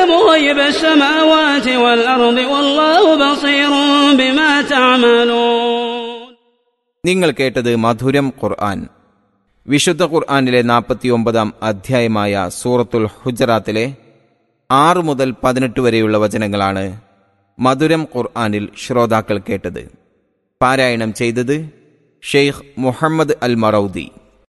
يعلم غيب السماوات والأرض والله بصير بما تعملون നിങ്ങൾ കേട്ടത് മധുരം ഖുർആൻ വിശുദ്ധ ഖുർആനിലെ നാൽപ്പത്തിയൊമ്പതാം അധ്യായമായ സൂറത്തുൽ ഹുജറാത്തിലെ ആറ് മുതൽ പതിനെട്ട് വരെയുള്ള വചനങ്ങളാണ് മധുരം ഖുർആനിൽ ശ്രോതാക്കൾ കേട്ടത് പാരായണം ചെയ്തത് ഷെയ്ഖ് മുഹമ്മദ് അൽ മറൌദി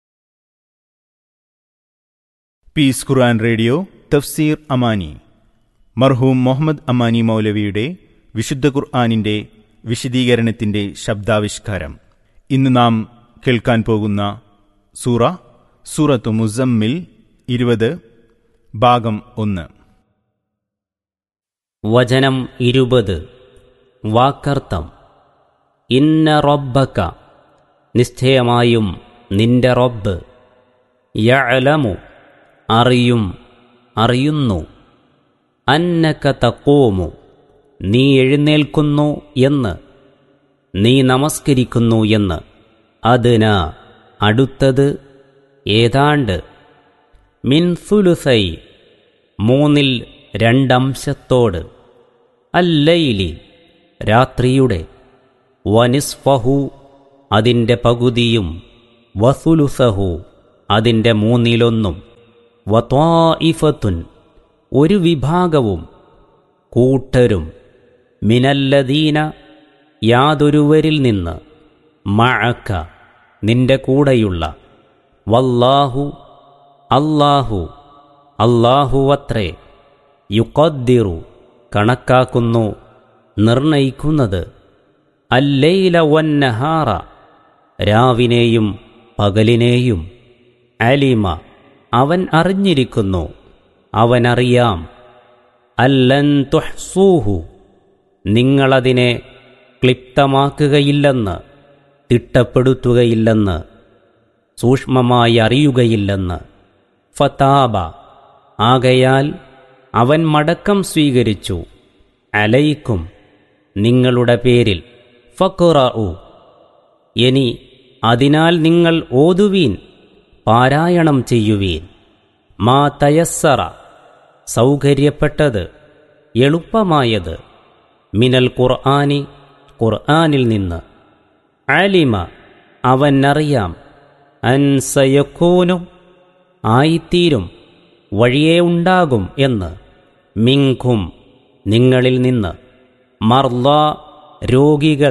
പീസ് ഖുർആൻ റേഡിയോ തഫ്സീർ അമാനി മർഹൂം മുഹമ്മദ് അമാനി മൗലവിയുടെ വിശുദ്ധ ഖുർആാനിന്റെ വിശദീകരണത്തിന്റെ ശബ്ദാവിഷ്കാരം ഇന്ന് നാം കേൾക്കാൻ പോകുന്ന സൂറ സൂറത്തു മുസമ്മിൽ ഇരുപത് ഭാഗം ഒന്ന് വചനം ഇരുപത് വാക്കർത്ഥം ഇന്ന റബ്ബക്ക നിശ്ചയമായും നിന്റെ റബ്ബ് യഅലമു അറിയും അറിയുന്നു അന്നക തക്കോമു നീ എഴുന്നേൽക്കുന്നു എന്ന് നീ നമസ്കരിക്കുന്നു എന്ന് അതിന അടുത്തത് ഏതാണ്ട് മിൻസുലുസൈ മൂന്നിൽ രണ്ടംശത്തോട് അല്ലയിലി രാത്രിയുടെ വനിസ്ഫഹു അതിൻ്റെ പകുതിയും വസുലുസഹു അതിൻ്റെ മൂന്നിലൊന്നും വത്വായിഫത്തുൻ ഒരു വിഭാഗവും കൂട്ടരും മിനല്ലദീന യാതൊരുവരിൽ നിന്ന് മഴക്ക നിന്റെ കൂടെയുള്ള വല്ലാഹു അല്ലാഹു അല്ലാഹുവത്രേ യുക്കദ്ദിറു കണക്കാക്കുന്നു നിർണയിക്കുന്നത് അല്ലൈല വന്നഹാറ രാവിനെയും പകലിനെയും അലിമ അവൻ അറിഞ്ഞിരിക്കുന്നു അവനറിയാം അല്ലൻ തുഹ്സൂഹു നിങ്ങളതിനെ ക്ലിപ്തമാക്കുകയില്ലെന്ന് തിട്ടപ്പെടുത്തുകയില്ലെന്ന് സൂക്ഷ്മമായി അറിയുകയില്ലെന്ന് ഫതാബ ആകയാൽ അവൻ മടക്കം സ്വീകരിച്ചു അലയിക്കും നിങ്ങളുടെ പേരിൽ ഫക്കുറു ഇനി അതിനാൽ നിങ്ങൾ ഓതുവീൻ പാരായണം ചെയ്യുവീൻ മാ തയസ്സറ സൗകര്യപ്പെട്ടത് എളുപ്പമായത് മിനൽ ഖുർആനി ഖുർആനിൽ നിന്ന് ആലിമ അവനറിയാം അൻസയക്കൂനും ആയിത്തീരും വഴിയേ ഉണ്ടാകും എന്ന് മിങ്കും നിങ്ങളിൽ നിന്ന് മർല രോഗികൾ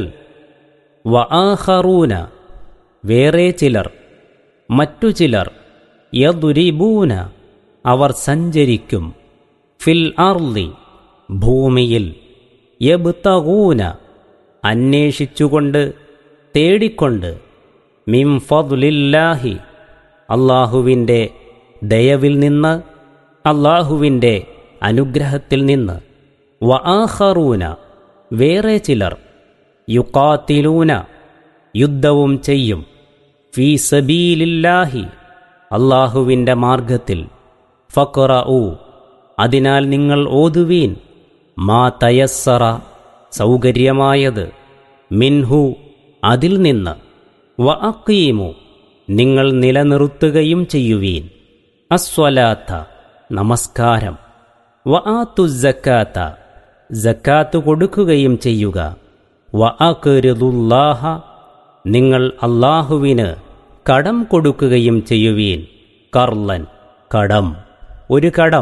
വആഹറൂന വേറെ ചിലർ മറ്റു ചിലർ യദുരിബൂന അവർ സഞ്ചരിക്കും ഫിൽ അർലി ഭൂമിയിൽ യബ്തഗൂന അന്വേഷിച്ചുകൊണ്ട് തേടിക്കൊണ്ട് മിം ഫദ്ലില്ലാഹി അള്ളാഹുവിൻ്റെ ദയവിൽ നിന്ന് അള്ളാഹുവിൻ്റെ അനുഗ്രഹത്തിൽ നിന്ന് വആഹറൂന വേറെ ചിലർ യുക്കാത്തിലൂന യുദ്ധവും ചെയ്യും ഫീ സബീലില്ലാഹി അള്ളാഹുവിൻ്റെ മാർഗത്തിൽ ഫക്ര അതിനാൽ നിങ്ങൾ ഓതുവീൻ മാ തയസ്സറ സൗകര്യമായത് മിൻഹു അതിൽ നിന്ന് വ അക്കീമു നിങ്ങൾ നിലനിർത്തുകയും ചെയ്യുവീൻ അസ്വലാത്ത നമസ്കാരം വ ആത്തു ജക്കാത്ത ജക്കാത്ത് കൊടുക്കുകയും ചെയ്യുക വ അക്കരുദുല്ലാഹ നിങ്ങൾ അള്ളാഹുവിന് കടം കൊടുക്കുകയും ചെയ്യുവീൻ കർലൻ കടം ഒരു കടം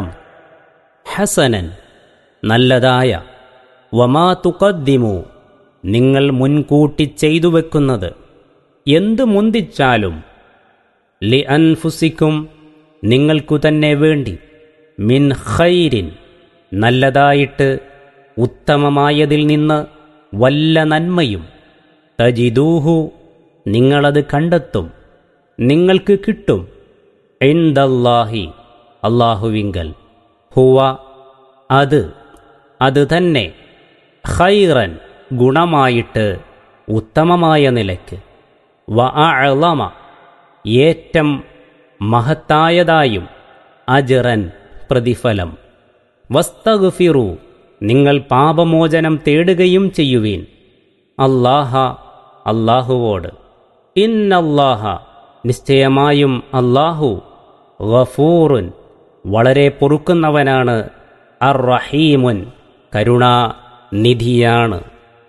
ഹസനൻ നല്ലതായ വമാ തുക്കദ്ദിമു നിങ്ങൾ മുൻകൂട്ടി ചെയ്തു വെക്കുന്നത് എന്തു മുന്തിച്ചാലും ലി അൻഫുസിക്കും നിങ്ങൾക്കു തന്നെ വേണ്ടി മിൻ ഖൈരിൻ നല്ലതായിട്ട് ഉത്തമമായതിൽ നിന്ന് വല്ല നന്മയും തജിദൂഹു നിങ്ങളത് കണ്ടെത്തും നിങ്ങൾക്ക് കിട്ടും എന്തല്ലാഹി അള്ളാഹുവിങ്കൽ ഹുവ അത് അത് തന്നെ ഖൈറൻ ഗുണമായിട്ട് ഉത്തമമായ നിലയ്ക്ക് വ അളമ ഏറ്റം മഹത്തായതായും അജറൻ പ്രതിഫലം വസ്തഗ്ഫിറു നിങ്ങൾ പാപമോചനം തേടുകയും ചെയ്യുവീൻ അല്ലാഹ അല്ലാഹുവോട് ഇന്നല്ലാഹ നിശ്ചയമായും അല്ലാഹു ഗഫൂറുൻ വളരെ പൊറുക്കുന്നവനാണ് അർ റഹീമുൻ കരുണാനിധിയാണ്